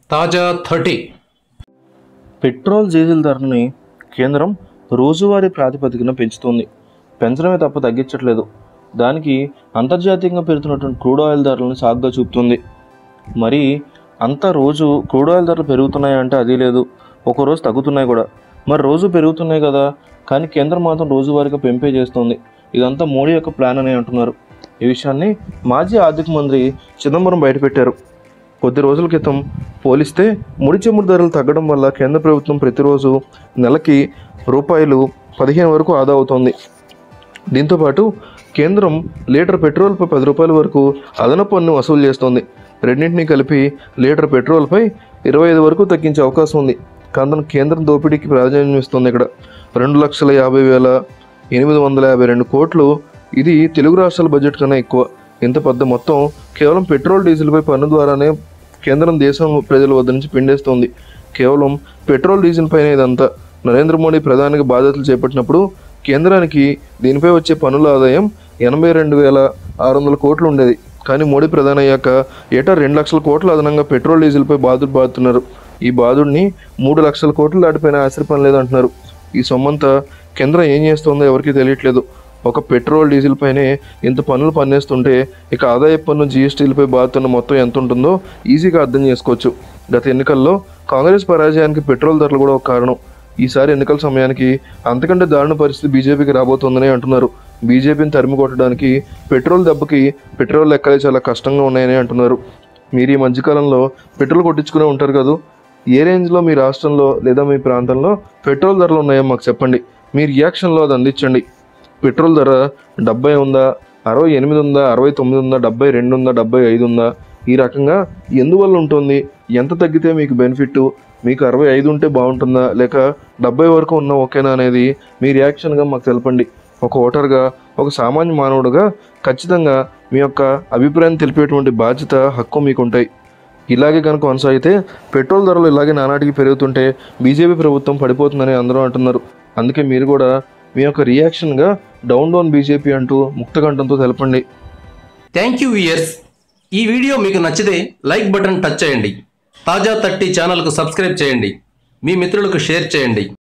తాజా thirty petrol diesel ధరని కేంద్రం రోజువారీ ప్రాతిపదికన పెంచుతోంది పెంచడమే తప్ప తగ్గించట్లేదు దానికి అంతర్జాతీయంగా పెరుగుతున్నటువంటి క్రూడ్ ఆయిల్ ధరలను సాగ్గా చూపుతుంది మరి అంత రోజు క్రూడ్ ఆయిల్ ధరలు పెరుగుతున్నాయి అంటే అది లేదు ఒక రోజు తగ్గుతున్నాయి కూడా మరి రోజు పెరుగుతున్నాయి కదా కానీ కేంద్రం మాత్రం రోజువారీగా పెంపే చేస్తుంది ఇదంతా మోడీ యొక్క ప్లాన్ అని అంటున్నారు ఈ విషయాన్ని మాజీ ఆర్థిక మంత్రి చిదంబరం బయటపెట్టారు కొద్ది రోజుల క్రితం పోలిస్తే ముడి చమురు ధరలు తగ్గడం వల్ల కేంద్ర ప్రభుత్వం ప్రతిరోజు నెలకి రూపాయలు పదిహేను వరకు ఆదా అవుతోంది దీంతోపాటు కేంద్రం లీటర్ పెట్రోల్పై పది రూపాయల వరకు అదనపు పన్ను వసూలు చేస్తోంది రెండింటినీ కలిపి లీటర్ పెట్రోల్పై ఇరవై ఐదు వరకు తగ్గించే అవకాశం ఉంది కాంతం కేంద్రం దోపిడీకి ప్రాధాన్యం ఇస్తుంది ఇక్కడ రెండు లక్షల యాభై వేల ఎనిమిది వందల యాభై రెండు కోట్లు ఇది తెలుగు రాష్ట్రాల బడ్జెట్ కన్నా ఎక్కువ ఇంత పెద్ద మొత్తం కేవలం పెట్రోల్ డీజిల్పై పన్ను ద్వారానే కేంద్రం దేశం ప్రజల వద్ద నుంచి పిండేస్తోంది కేవలం పెట్రోల్ డీజిల్ పైన ఇదంతా నరేంద్ర మోడీ ప్రధానికి బాధ్యతలు చేపట్టినప్పుడు కేంద్రానికి దీనిపై వచ్చే పన్నుల ఆదాయం ఎనభై రెండు వేల ఆరు వందల కోట్లు ఉండేది కానీ మోడీ ప్రధాని అయ్యాక ఏటా రెండు లక్షల కోట్ల అదనంగా పెట్రోల్ డీజిల్పై బాధుడు బాదుతున్నారు ఈ బాధుడిని మూడు లక్షల కోట్లు దాటిపైన ఆశ్చర్యపని లేదంటున్నారు ఈ సొమ్మంతా కేంద్రం ఏం చేస్తుందో ఎవరికీ తెలియట్లేదు ఒక పెట్రోల్ డీజిల్ పైనే ఇంత పన్నులు పన్నేస్తుంటే ఇక ఆదాయ పన్ను జీఎస్టీలపై బాధతున్న మొత్తం ఎంత ఉంటుందో ఈజీగా అర్థం చేసుకోవచ్చు గత ఎన్నికల్లో కాంగ్రెస్ పరాజయానికి పెట్రోల్ ధరలు కూడా ఒక కారణం ఈసారి ఎన్నికల సమయానికి అంతకంటే దారుణ పరిస్థితి బీజేపీకి రాబోతోందని అంటున్నారు బీజేపీని తరిమి కొట్టడానికి పెట్రోల్ దెబ్బకి పెట్రోల్ లెక్కలే చాలా కష్టంగా ఉన్నాయని అంటున్నారు మీరు ఈ మధ్యకాలంలో పెట్రోల్ కొట్టించుకునే ఉంటారు కదా ఏ రేంజ్లో మీ రాష్ట్రంలో లేదా మీ ప్రాంతంలో పెట్రోల్ ధరలు ఉన్నాయో మాకు చెప్పండి మీ రియాక్షన్లో అది అందించండి పెట్రోల్ ధర డెబ్బై ఉందా అరవై ఎనిమిది ఉందా అరవై తొమ్మిది ఉందా డెబ్బై రెండు ఉందా డెబ్బై ఐదు ఉందా ఈ రకంగా ఎందువల్ల ఉంటుంది ఎంత తగ్గితే మీకు బెనిఫిట్ మీకు అరవై ఐదు ఉంటే బాగుంటుందా లేక డెబ్బై వరకు ఉన్న ఓకేనా అనేది మీ రియాక్షన్గా మాకు తెలపండి ఒక ఓటర్గా ఒక సామాన్య మానవుడుగా ఖచ్చితంగా మీ యొక్క అభిప్రాయం తెలిపేటువంటి బాధ్యత హక్కు మీకు ఉంటాయి ఇలాగే కనుక కొనసాగితే పెట్రోల్ ధరలు ఇలాగే నానాటికి పెరుగుతుంటే బీజేపీ ప్రభుత్వం పడిపోతుందని అందరూ అంటున్నారు అందుకే మీరు కూడా మీ యొక్క రియాక్షన్గా డౌన్ డౌన్ బీజేపీ అంటూ ముక్తకంఠంతో తెలపండి థ్యాంక్ యూ ఇయర్స్ ఈ వీడియో మీకు నచ్చితే లైక్ బటన్ టచ్ చేయండి తాజా థర్టీ ఛానల్కు సబ్స్క్రైబ్ చేయండి మీ మిత్రులకు షేర్ చేయండి